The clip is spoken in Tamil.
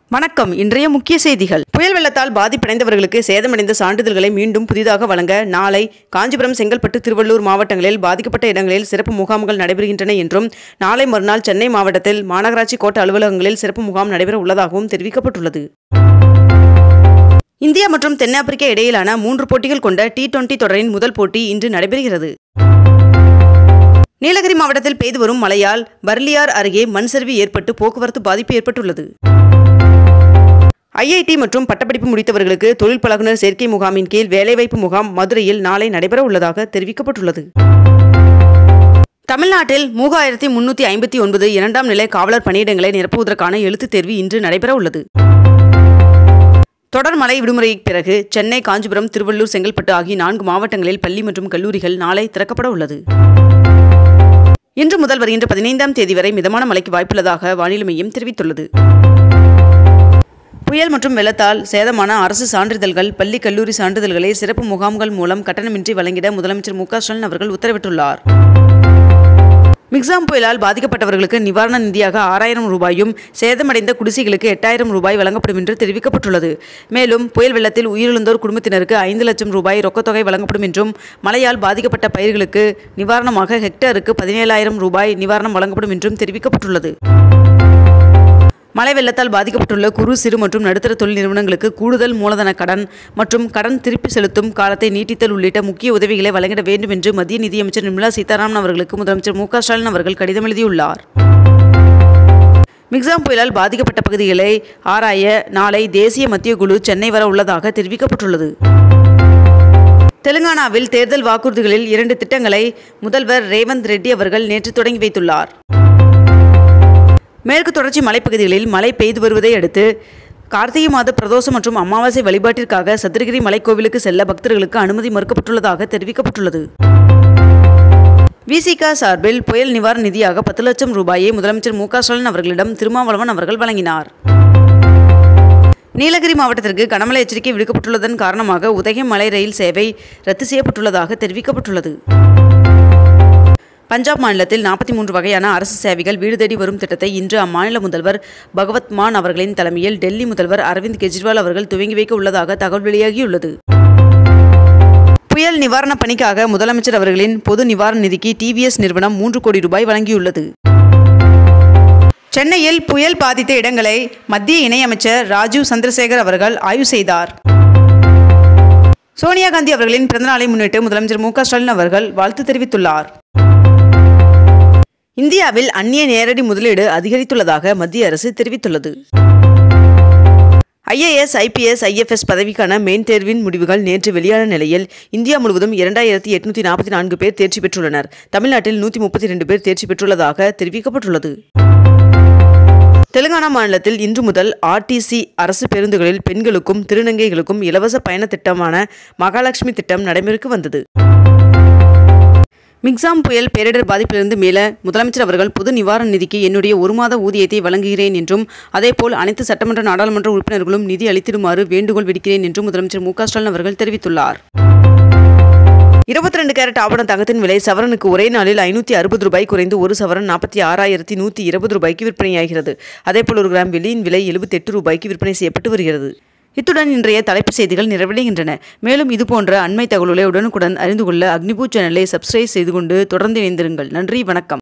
வணக்கம் இன்றைய முக்கிய செய்திகள் புயல் வெள்ளத்தால் பாதிப்படைந்தவர்களுக்கு சேதமடைந்த சான்றிதழ்களை மீண்டும் புதிதாக வழங்க நாளை காஞ்சிபுரம் செங்கல்பட்டு திருவள்ளூர் மாவட்டங்களில் பாதிக்கப்பட்ட இடங்களில் சிறப்பு முகாம்கள் நடைபெறுகின்றன என்றும் நாளை மறுநாள் சென்னை மாவட்டத்தில் மாநகராட்சி கோட்ட அலுவலகங்களில் சிறப்பு முகாம் நடைபெற உள்ளதாகவும் தெரிவிக்கப்பட்டுள்ளது இந்தியா மற்றும் தென்னாப்பிரிக்கா இடையிலான மூன்று போட்டிகள் கொண்ட டி டுவெண்டி தொடரின் முதல் போட்டி இன்று நடைபெறுகிறது நீலகிரி மாவட்டத்தில் பெய்து வரும் மழையால் பர்லியார் அருகே மண் சரிவு ஏற்பட்டு போக்குவரத்து பாதிப்பு ஏற்பட்டுள்ளது ஐஐடி மற்றும் பட்டப்படிப்பு முடித்தவர்களுக்கு தொழில் பழகுனர் சேர்க்கை முகாமின் கீழ் வேலைவாய்ப்பு முகாம் மதுரையில் நாளை நடைபெற உள்ளதாக தெரிவிக்கப்பட்டுள்ளது தமிழ்நாட்டில் மூவாயிரத்தி முன்னூற்றி ஐம்பத்தி ஒன்பது இரண்டாம் நிலை காவலர் பணியிடங்களை நிரப்புவதற்கான எழுத்துத் தேர்வு இன்று நடைபெற உள்ளது தொடர் மழை விடுமுறைக்கு பிறகு சென்னை காஞ்சிபுரம் திருவள்ளூர் செங்கல்பட்டு ஆகிய நான்கு மாவட்டங்களில் பள்ளி மற்றும் கல்லூரிகள் நாளை திறக்கப்பட உள்ளது இன்று முதல் வருகின்ற பதினைந்தாம் தேதி வரை மிதமான மழைக்கு வாய்ப்புள்ளதாக வானிலை மையம் தெரிவித்துள்ளது புயல் மற்றும் வெள்ளத்தால் சேதமான அரசு சான்றிதழ்கள் பள்ளி கல்லூரி சான்றிதழ்களை சிறப்பு முகாம்கள் மூலம் கட்டணமின்றி வழங்கிட முதலமைச்சர் மு க ஸ்டாலின் அவர்கள் உத்தரவிட்டுள்ளார் மிக்சாம் புயலால் பாதிக்கப்பட்டவர்களுக்கு நிவாரண நிதியாக ஆறாயிரம் ரூபாயும் சேதமடைந்த குடிசைகளுக்கு எட்டாயிரம் ரூபாய் வழங்கப்படும் என்று தெரிவிக்கப்பட்டுள்ளது மேலும் புயல் வெள்ளத்தில் உயிரிழந்தோர் குடும்பத்தினருக்கு ஐந்து லட்சம் ரூபாய் ரொக்கத்தொகை வழங்கப்படும் என்றும் மழையால் பாதிக்கப்பட்ட பயிர்களுக்கு நிவாரணமாக ஹெக்டருக்கு பதினேழாயிரம் ரூபாய் நிவாரணம் வழங்கப்படும் என்றும் தெரிவிக்கப்பட்டுள்ளது மழை வெள்ளத்தால் பாதிக்கப்பட்டுள்ள குறு சிறு மற்றும் நடுத்தர தொழில் நிறுவனங்களுக்கு கூடுதல் மூலதன கடன் மற்றும் கடன் திருப்பி செலுத்தும் காலத்தை நீட்டித்தல் உள்ளிட்ட முக்கிய உதவிகளை வழங்கிட வேண்டும் என்று மத்திய நிதியமைச்சர் நிர்மலா சீதாராமன் அவர்களுக்கு முதலமைச்சர் மு க ஸ்டாலின் அவர்கள் கடிதம் எழுதியுள்ளார் மிக்சாம் புயலால் பாதிக்கப்பட்ட பகுதிகளை ஆராய நாளை தேசிய மத்திய குழு சென்னை வர உள்ளதாக தெரிவிக்கப்பட்டுள்ளது தெலுங்கானாவில் தேர்தல் வாக்குறுதிகளில் இரண்டு திட்டங்களை முதல்வர் ரேவந்த் ரெட்டி அவர்கள் நேற்று தொடங்கி வைத்துள்ளார் மேற்கு தொடர்ச்சி மலைப்பகுதிகளில் மழை பெய்து வருவதை அடுத்து கார்த்திகை மாத பிரதோஷம் மற்றும் அமாவாசை வழிபாட்டிற்காக சதுரகிரி மலைக்கோவிலுக்கு செல்ல பக்தர்களுக்கு அனுமதி மறுக்கப்பட்டுள்ளதாக தெரிவிக்கப்பட்டுள்ளது விசிக சார்பில் புயல் நிவாரண நிதியாக பத்து லட்சம் ரூபாயை முதலமைச்சர் மு க ஸ்டாலின் அவர்களிடம் திருமாவளவன் அவர்கள் வழங்கினார் நீலகிரி மாவட்டத்திற்கு கனமழை எச்சரிக்கை விடுக்கப்பட்டுள்ளதன் காரணமாக உதகை மலை ரயில் சேவை ரத்து செய்யப்பட்டுள்ளதாக தெரிவிக்கப்பட்டுள்ளது பஞ்சாப் மாநிலத்தில் நாற்பத்தி மூன்று வகையான அரசு சேவைகள் வீடு தேடி வரும் திட்டத்தை இன்று அம்மாநில முதல்வர் பகவத் மான் அவர்களின் தலைமையில் டெல்லி முதல்வர் அரவிந்த் கெஜ்ரிவால் அவர்கள் துவங்கி வைக்க உள்ளதாக தகவல் வெளியாகியுள்ளது புயல் நிவாரணப் பணிக்காக முதலமைச்சர் அவர்களின் பொது நிவாரண நிதிக்கு டிவிஎஸ் நிறுவனம் மூன்று கோடி ரூபாய் வழங்கியுள்ளது சென்னையில் புயல் பாதித்த இடங்களை மத்திய இணையமைச்சர் ராஜீவ் சந்திரசேகர் அவர்கள் ஆய்வு செய்தார் சோனியா காந்தி அவர்களின் பிறந்தநாளை முன்னிட்டு முதலமைச்சர் மு க ஸ்டாலின் அவர்கள் வாழ்த்து தெரிவித்துள்ளார் இந்தியாவில் அந்நிய நேரடி முதலீடு அதிகரித்துள்ளதாக மத்திய அரசு தெரிவித்துள்ளது ஐஏஎஸ் ஐபிஎஸ் ஐஎஃப்எஸ் பதவிக்கான மெயின் தேர்வின் முடிவுகள் நேற்று வெளியான நிலையில் இந்தியா முழுவதும் இரண்டாயிரத்தி எட்நூத்தி நாற்பத்தி நான்கு பேர் தேர்ச்சி பெற்றுள்ளனர் தமிழ்நாட்டில் நூற்றி முப்பத்தி ரெண்டு பேர் தேர்ச்சி பெற்றுள்ளதாக தெரிவிக்கப்பட்டுள்ளது தெலுங்கானா மாநிலத்தில் இன்று முதல் ஆர்டிசி அரசு பேருந்துகளில் பெண்களுக்கும் திருநங்கைகளுக்கும் இலவச பயண திட்டமான மகாலட்சுமி திட்டம் நடைமுறைக்கு வந்தது மிக்சாம் புயல் பேரிடர் பாதிப்பிலிருந்து மீள முதலமைச்சர் அவர்கள் பொது நிவாரண நிதிக்கு என்னுடைய ஒரு மாத ஊதியத்தை வழங்குகிறேன் என்றும் அதேபோல் அனைத்து சட்டமன்ற நாடாளுமன்ற உறுப்பினர்களும் நிதி அளித்திடுமாறு வேண்டுகோள் விடுக்கிறேன் என்றும் முதலமைச்சர் மு க ஸ்டாலின் அவர்கள் தெரிவித்துள்ளார் இருபத்தி ரெண்டு கேரட் ஆபண தங்கத்தின் விலை சவரனுக்கு ஒரே நாளில் ஐநூற்றி அறுபது ரூபாய் குறைந்து ஒரு சவரன் நாற்பத்தி ஆறாயிரத்தி நூற்றி இருபது ரூபாய்க்கு விற்பனையாகிறது அதேபோல் ஒரு கிராம் வெள்ளியின் விலை எழுபத்தெட்டு ரூபாய்க்கு விற்பனை செய்யப்பட்டு வருகிறது இத்துடன் இன்றைய தலைப்புச் செய்திகள் நிறைவடைகின்றன மேலும் இதுபோன்ற அண்மை தகவல்களை உடனுக்குடன் அறிந்து கொள்ள அக்னிபூ சேனலை சப்ஸ்கிரைப் செய்து கொண்டு தொடர்ந்து இணைந்திருங்கள் நன்றி வணக்கம்